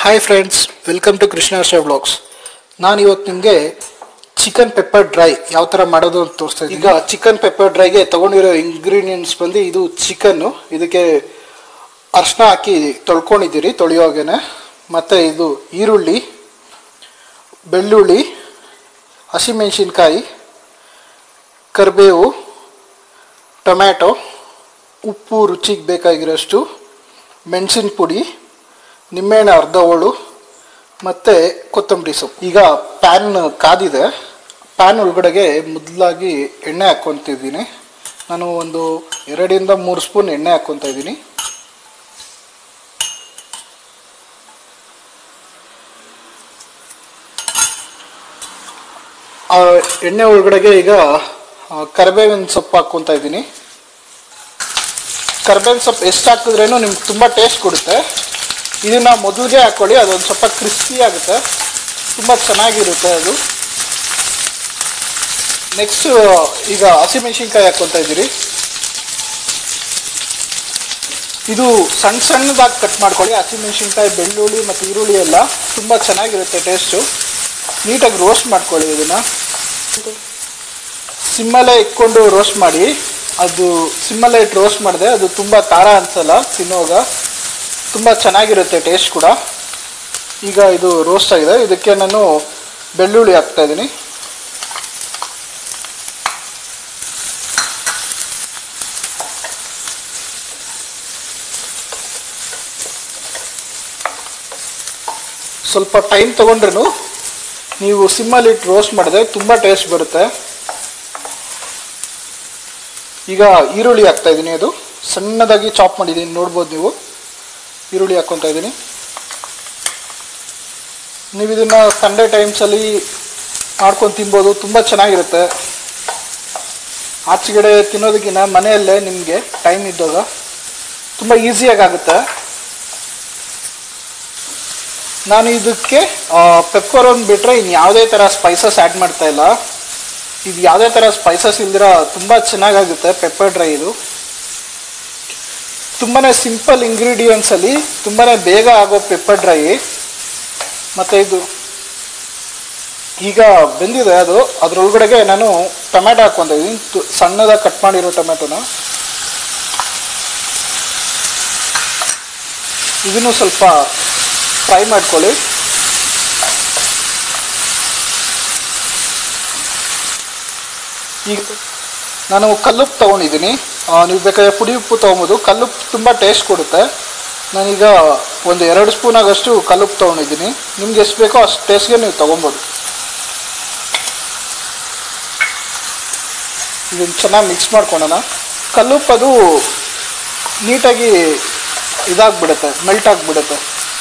hi friends welcome to Krishna ಶೇ vlogs ನಾನು ಇವತ್ತು ನಿಮಗೆ ಚಿಕನ್ ಪೆಪ್ಪರ್ ಡ್ರೈ ಯಾವ ಥರ ಮಾಡೋದು ಅಂತ ತೋರಿಸ್ತಾ ಇದ್ದೀನಿ ಈಗ ಚಿಕನ್ ಪೆಪ್ಪರ್ ಡ್ರೈಗೆ ತೊಗೊಂಡಿರೋ ಇಂಗ್ರೀಡಿಯೆಂಟ್ಸ್ ಬಂದು ಇದು ಚಿಕನ್ನು ಇದಕ್ಕೆ ಅರ್ಶಿನ ಹಾಕಿ ತೊಳ್ಕೊಂಡಿದ್ದೀರಿ ತೊಳೆಯೋವಾಗೇನೆ ಮತ್ತು ಇದು ಈರುಳ್ಳಿ ಬೆಳ್ಳುಳ್ಳಿ ಹಸಿಮೆಣಸಿನ್ಕಾಯಿ ಕರಿಬೇವು ಟೊಮ್ಯಾಟೊ ಉಪ್ಪು ರುಚಿಗೆ ಬೇಕಾಗಿರೋಷ್ಟು ಮೆಣಸಿನ ಪುಡಿ ನಿಂಬೆಹಣ್ಣು ಅರ್ಧ ಹೋಳು ಮತ್ತು ಕೊತ್ತಂಬರಿ ಸೊಪ್ಪು ಈಗ ಪ್ಯಾನ್ ಕಾದಿದೆ ಪ್ಯಾನ್ ಒಳಗಡೆಗೆ ಮೊದಲಾಗಿ ಎಣ್ಣೆ ಹಾಕ್ಕೊತಿದ್ದೀನಿ ನಾನು ಒಂದು ಎರಡರಿಂದ ಮೂರು ಸ್ಪೂನ್ ಎಣ್ಣೆ ಹಾಕ್ಕೊತಾ ಇದ್ದೀನಿ ಆ ಎಣ್ಣೆ ಒಳಗಡೆಗೆ ಈಗ ಆ, ಕರಿಬೇವಿನ ಸೊಪ್ಪು ಹಾಕ್ಕೊತಾ ಇದ್ದೀನಿ ಕರ್ಬೇವಿನ ಸೊಪ್ಪು ಎಷ್ಟು ಹಾಕಿದ್ರೇನು ನಿಮ್ಗೆ ತುಂಬ ಟೇಸ್ಟ್ ಕೊಡುತ್ತೆ ಇದನ್ನ ಮೊದಲಿಗೆ ಹಾಕ್ಕೊಳ್ಳಿ ಅದೊಂದು ಸ್ವಲ್ಪ ಕ್ರಿಸ್ಪಿ ಆಗುತ್ತೆ ತುಂಬ ಚೆನ್ನಾಗಿರುತ್ತೆ ಅದು ನೆಕ್ಸ್ಟ್ ಈಗ ಹಸಿಮೆಣಸಿನ್ಕಾಯಿ ಹಾಕ್ಕೊತಾ ಇದ್ದೀರಿ ಇದು ಸಣ್ಣ ಸಣ್ಣದಾಗಿ ಕಟ್ ಮಾಡ್ಕೊಳ್ಳಿ ಹಸಿಮೆಣಸಿನ್ಕಾಯಿ ಬೆಳ್ಳುಳ್ಳಿ ಮತ್ತು ಈರುಳ್ಳಿ ಎಲ್ಲ ತುಂಬ ಚೆನ್ನಾಗಿರುತ್ತೆ ಟೇಸ್ಟು ನೀಟಾಗಿ ರೋಸ್ಟ್ ಮಾಡ್ಕೊಳ್ಳಿ ಇದನ್ನು ಸಿಮ್ಮಲ್ಲೇ ಇಟ್ಕೊಂಡು ರೋಸ್ಟ್ ಮಾಡಿ ಅದು ಸಿಮ್ಮಲ್ಲೇ ಇಟ್ಟು ರೋಸ್ಟ್ ಮಾಡಿದೆ ಅದು ತುಂಬ ಖಾರ ಅನ್ಸಲ್ಲ ತಿನ್ನುವಾಗ ತುಂಬ ಚೆನ್ನಾಗಿರುತ್ತೆ ಟೇಸ್ಟ್ ಕೂಡ ಈಗ ಇದು ರೋಸ್ಟ್ ಆಗಿದೆ ಇದಕ್ಕೆ ನಾನು ಬೆಳ್ಳುಳ್ಳಿ ಹಾಕ್ತಾ ಇದ್ದೀನಿ ಸ್ವಲ್ಪ ಟೈಮ್ ತೊಗೊಂಡ್ರು ನೀವು ಸಿಮ್ಮಲ್ಲಿ ಇಟ್ಟು ರೋಸ್ಟ್ ಮಾಡಿದ್ರೆ ತುಂಬ ಟೇಸ್ಟ್ ಬರುತ್ತೆ ಈಗ ಈರುಳ್ಳಿ ಹಾಕ್ತಾ ಇದ್ದೀನಿ ಅದು ಸಣ್ಣದಾಗಿ ಚಾಪ್ ಮಾಡಿದ್ದೀನಿ ನೋಡ್ಬೋದು ನೀವು ಈರುಳ್ಳಿ ಹಾಕ್ಕೊತಾ ಇದ್ದೀನಿ ನೀವು ಇದನ್ನು ಸಂಡೇ ಟೈಮ್ಸಲ್ಲಿ ಮಾಡ್ಕೊಂಡು ತಿನ್ಬೋದು ತುಂಬ ಚೆನ್ನಾಗಿರುತ್ತೆ ಆಚೆಗಡೆ ತಿನ್ನೋದಕ್ಕಿಂತ ಮನೆಯಲ್ಲೇ ನಿಮಗೆ ಟೈಮ್ ಇದ್ದಾಗ ತುಂಬ ಈಸಿಯಾಗಿ ಆಗುತ್ತೆ ನಾನು ಇದಕ್ಕೆ ಪೆಪ್ಪರ್ ಒಂದು ಬಿಟ್ಟರೆ ಇನ್ನು ಯಾವುದೇ ಥರ ಸ್ಪೈಸಸ್ ಆ್ಯಡ್ ಮಾಡ್ತಾ ಇಲ್ಲ ಇದು ಯಾವುದೇ ಥರ ಸ್ಪೈಸಸ್ ಇಲ್ದಿರ ತುಂಬ ಚೆನ್ನಾಗಾಗುತ್ತೆ ಪೆಪ್ಪರ್ ಡ್ರೈ ಇದು ತುಂಬಾ ಸಿಂಪಲ್ ಇಂಗ್ರೀಡಿಯೆಂಟ್ಸಲ್ಲಿ ತುಂಬಾ ಬೇಗ ಆಗೋ ಪೆಪ್ಪರ್ ಡ್ರೈ ಮತ್ತು ಇದು ಈಗ ಬೆಂದಿದೆ ಅದು ಅದ್ರೊಳಗಡೆಗೆ ನಾನು ಟೊಮ್ಯಾಟೊ ಹಾಕ್ಕೊತಾ ಇದ್ದೀನಿ ತು- ಸಣ್ಣದಾಗಿ ಕಟ್ ಮಾಡಿರೋ ಟೊಮ್ಯಾಟೊನ ಇದನ್ನು ಸ್ವಲ್ಪ ಫ್ರೈ ಮಾಡ್ಕೊಳ್ಳಿ ಈಗ ನಾನು ಕಲ್ಲುಪ್ಪು ತೊಗೊಂಡಿದ್ದೀನಿ ನೀವು ಬೇಕಾದ್ರೆ ಪುಡಿ ಉಪ್ಪು ತೊಗೊಬೋದು ಕಲ್ಲುಪ್ಪು ತುಂಬ ಟೇಸ್ಟ್ ಕೊಡುತ್ತೆ ನಾನೀಗ ಒಂದು ಎರಡು ಸ್ಪೂನ್ ಆಗಷ್ಟು ಕಲ್ಲುಪ್ಪು ತೊಗೊಂಡಿದ್ದೀನಿ ನಿಮ್ಗೆ ಎಷ್ಟು ಬೇಕೋ ಅಷ್ಟು ಟೇಸ್ಟ್ಗೆ ನೀವು ತೊಗೊಬೋದು ಇದನ್ನು ಚೆನ್ನಾಗಿ ಮಿಕ್ಸ್ ಮಾಡ್ಕೊಳೋಣ ಕಲ್ಲುಪ್ಪು ಅದು ನೀಟಾಗಿ ಇದಾಗ್ಬಿಡುತ್ತೆ ಮೆಲ್ಟ್ ಆಗಿಬಿಡುತ್ತೆ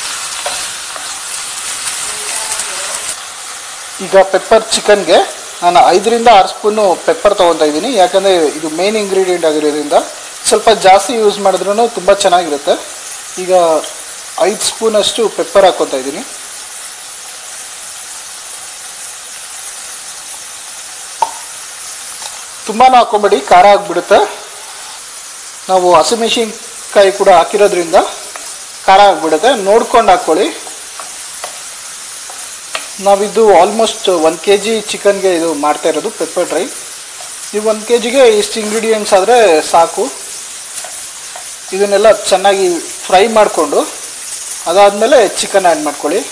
ಈಗ ಪೆಪ್ಪರ್ ಚಿಕನ್ಗೆ ನಾನು ಐದರಿಂದ ಆರು ಸ್ಪೂನು ಪೆಪ್ಪರ್ ತೊಗೊತಾ ಇದ್ದೀನಿ ಯಾಕಂದರೆ ಇದು ಮೇನ್ ಇಂಗ್ರೀಡಿಯೆಂಟ್ ಆಗಿರೋದ್ರಿಂದ ಸ್ವಲ್ಪ ಜಾಸ್ತಿ ಯೂಸ್ ಮಾಡಿದ್ರೂ ತುಂಬ ಚೆನ್ನಾಗಿರುತ್ತೆ ಈಗ ಐದು ಸ್ಪೂನಷ್ಟು ಪೆಪ್ಪರ್ ಹಾಕ್ಕೊತಾ ಇದ್ದೀನಿ ತುಂಬಾ ಹಾಕ್ಕೊಂಬೇಡಿ ಖಾರ ಆಗಿಬಿಡುತ್ತೆ ನಾವು ಹಸಿಮೆಣಸಿನ್ಕಾಯಿ ಕೂಡ ಹಾಕಿರೋದ್ರಿಂದ ಖಾರ ಆಗಿಬಿಡುತ್ತೆ ನೋಡ್ಕೊಂಡು ಹಾಕ್ಕೊಳ್ಳಿ ನಾವಿದು ಆಲ್ಮೋಸ್ಟ್ ಒನ್ ಕೆ ಜಿ ಚಿಕನ್ಗೆ ಇದು ಮಾಡ್ತಾ ಇರೋದು ಪೆಪ್ಪರ್ ಡ್ರೈ ನೀವು ಒಂದು ಕೆ ಜಿಗೆ ಇಷ್ಟು ಇಂಗ್ರೀಡಿಯೆಂಟ್ಸ್ ಆದರೆ ಸಾಕು ಇದನ್ನೆಲ್ಲ ಚೆನ್ನಾಗಿ ಫ್ರೈ ಮಾಡಿಕೊಂಡು ಅದಾದಮೇಲೆ ಚಿಕನ್ ಆ್ಯಡ್ ಮಾಡ್ಕೊಳ್ಳಿ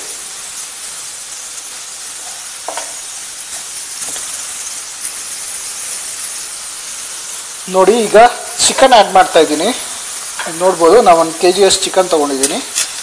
ನೋಡಿ ಈಗ ಚಿಕನ್ ಆ್ಯಡ್ ಮಾಡ್ತಾ ಇದ್ದೀನಿ ನೋಡ್ಬೋದು ನಾವು ಒಂದು ಕೆ ಜಿಯಷ್ಟು ಚಿಕನ್ ತೊಗೊಂಡಿದ್ದೀನಿ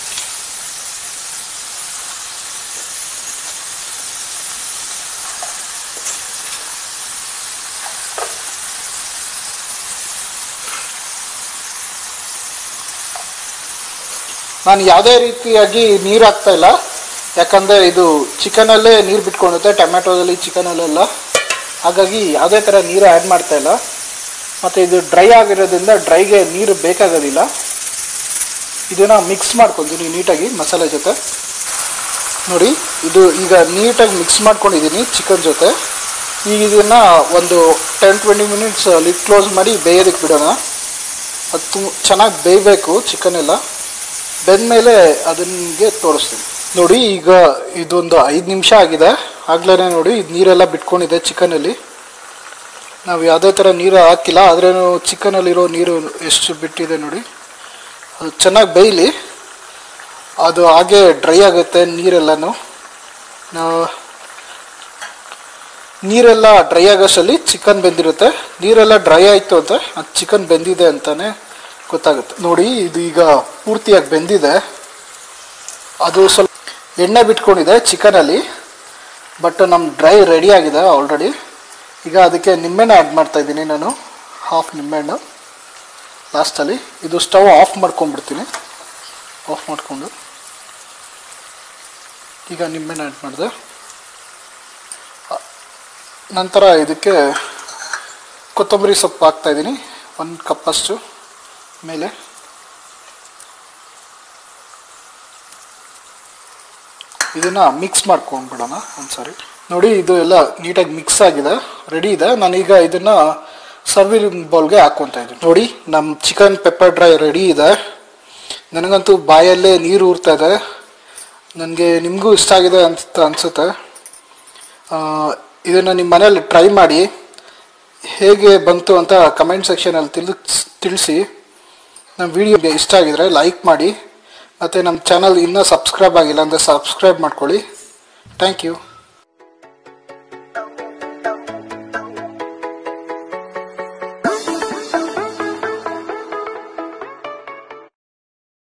ನಾನು ಯಾವುದೇ ರೀತಿಯಾಗಿ ನೀರು ಹಾಕ್ತಾ ಇಲ್ಲ ಯಾಕಂದರೆ ಇದು ಚಿಕನಲ್ಲೇ ನೀರು ಬಿಟ್ಕೊಳ್ಳುತ್ತೆ ಟೊಮ್ಯಾಟೊದಲ್ಲಿ ಚಿಕನಲ್ಲೆಲ್ಲ ಹಾಗಾಗಿ ಯಾವುದೇ ಥರ ನೀರು ಆ್ಯಡ್ ಮಾಡ್ತಾ ಇಲ್ಲ ಮತ್ತು ಇದು ಡ್ರೈ ಆಗಿರೋದ್ರಿಂದ ಡ್ರೈಗೆ ನೀರು ಬೇಕಾಗೋದಿಲ್ಲ ಇದನ್ನು ಮಿಕ್ಸ್ ಮಾಡ್ಕೊತೀನಿ ನೀಟಾಗಿ ಮಸಾಲೆ ಜೊತೆ ನೋಡಿ ಇದು ಈಗ ನೀಟಾಗಿ ಮಿಕ್ಸ್ ಮಾಡ್ಕೊಂಡಿದ್ದೀನಿ ಚಿಕನ್ ಜೊತೆ ಈಗ ಇದನ್ನು ಒಂದು ten twenty minutes lid close ಮಾಡಿ ಬೇಯೋದಕ್ಕೆ ಬಿಡೋಣ ಅದು ತು ಚೆನ್ನಾಗಿ ಬೇಯಬೇಕು ಚಿಕನ್ ಎಲ್ಲ ಬೆಂದಮೇಲೆ ಅದನ್ಗೆ ತೋರಿಸ್ತೀನಿ ನೋಡಿ ಈಗ ಇದೊಂದು ಐದು ನಿಮಿಷ ಆಗಿದೆ ಆಗ್ಲೇ ನೋಡಿ ಇದು ನೀರೆಲ್ಲ ಬಿಟ್ಕೊಂಡಿದೆ ಚಿಕನಲ್ಲಿ ನಾವು ಯಾವುದೇ ಥರ ನೀರು ಹಾಕಿಲ್ಲ ಆದ್ರೂ ಚಿಕನಲ್ಲಿರೋ ನೀರು ಎಷ್ಟು ಬಿಟ್ಟಿದೆ ನೋಡಿ ಅದು ಚೆನ್ನಾಗಿ ಬೇಯಲಿ ಅದು ಹಾಗೆ ಡ್ರೈ ಆಗುತ್ತೆ ನೀರೆಲ್ಲನೂ ನಾವು ನೀರೆಲ್ಲ ಡ್ರೈ ಆಗೋಷ್ಟರಲ್ಲಿ ಚಿಕನ್ ಬೆಂದಿರುತ್ತೆ ನೀರೆಲ್ಲ ಡ್ರೈ ಆಯಿತು ಅಂತ ಅದು ಚಿಕನ್ ಬೆಂದಿದೆ ಅಂತಲೇ ಗೊತ್ತಾಗುತ್ತೆ ನೋಡಿ ಇದು ಈಗ ಪೂರ್ತಿಯಾಗಿ ಬೆಂದಿದೆ ಅದು ಸ್ವಲ್ಪ ಎಣ್ಣೆ ಬಿಟ್ಕೊಂಡಿದೆ ಚಿಕನಲ್ಲಿ ಬಟ್ ನಮ್ಮ ಡ್ರೈ ರೆಡಿ ಆಗಿದೆ ಆಲ್ರೆಡಿ ಈಗ ಅದಕ್ಕೆ ನಿಂಬೆಹಣ್ಣು ಆ್ಯಡ್ ಮಾಡ್ತಾ ಇದ್ದೀನಿ ನಾನು ಹಾಫ್ ನಿಂಬೆಹಣ್ಣು ಲಾಸ್ಟಲ್ಲಿ ಇದು ಸ್ಟವ್ ಆಫ್ ಮಾಡ್ಕೊಂಡ್ಬಿಡ್ತೀನಿ ಆಫ್ ಮಾಡಿಕೊಂಡು ಈಗ ನಿಂಬೆಹಣ್ಣು ಆ್ಯಡ್ ಮಾಡಿದೆ ನಂತರ ಇದಕ್ಕೆ ಕೊತ್ತಂಬರಿ ಸೊಪ್ಪು ಹಾಕ್ತಾ ಇದ್ದೀನಿ ಒಂದು ಕಪ್ಪಷ್ಟು ಮೇಲೆ ಇದನ್ನು ಮಿಕ್ಸ್ ಮಾಡ್ಕೊಂಡ್ಬಿಡೋಣ ಒಂದ್ಸರಿ ನೋಡಿ ಇದು ಎಲ್ಲ ನೀಟಾಗಿ ಮಿಕ್ಸ್ ಆಗಿದೆ ರೆಡಿ ಇದೆ ನಾನೀಗ ಇದನ್ನು ಸರ್ವಿಂಗ್ ಬೌಲ್ಗೆ ಹಾಕ್ಕೊತಾ ಇದ್ದೀನಿ ನೋಡಿ ನಮ್ಮ ಚಿಕನ್ ಪೆಪ್ಪರ್ ಡ್ರೈ ರೆಡಿ ಇದೆ ನನಗಂತೂ ಬಾಯಲ್ಲೇ ನೀರು ಊರ್ತಾ ಇದೆ ನನಗೆ ನಿಮಗೂ ಇಷ್ಟ ಆಗಿದೆ ಅಂತ ಅನಿಸುತ್ತೆ ಇದನ್ನು ನಿಮ್ಮ ಮನೇಲಿ ಟ್ರೈ ಮಾಡಿ ಹೇಗೆ ಬಂತು ಅಂತ ಕಮೆಂಟ್ ಸೆಕ್ಷನಲ್ಲಿ ತಿಳಿಸ್ ತಿಳಿಸಿ ನಮ್ಮ ವಿಡಿಯೋಗೆ ಇಷ್ಟ ಆಗಿದರೆ ಲೈಕ್ ಮಾಡಿ ಮತ್ತು ನಮ್ಮ ಚಾನಲ್ ಇನ್ನೂ ಸಬ್ಸ್ಕ್ರೈಬ್ ಆಗಿಲ್ಲ ಅಂದರೆ ಸಬ್ಸ್ಕ್ರೈಬ್ ಮಾಡ್ಕೊಳ್ಳಿ ಥ್ಯಾಂಕ್ ಯು